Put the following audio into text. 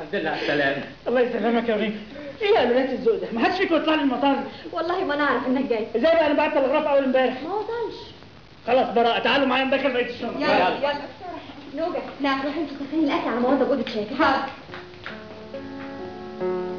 الحمد لله على السلامة الله يسلمك يا بيه ايه يا بنات الذوق ده؟ ما حدش فيكم يطلع لي المطار والله ما نعرف انك جاي ازاي بقى انا بعت تلغراف اول امبارح ما وصلش خلاص براءة تعالوا معايا ندخل بقية الشنطة يلا يلا نوجة لا روحي انت سخني الاكل على مواد جودة شاكر حاضر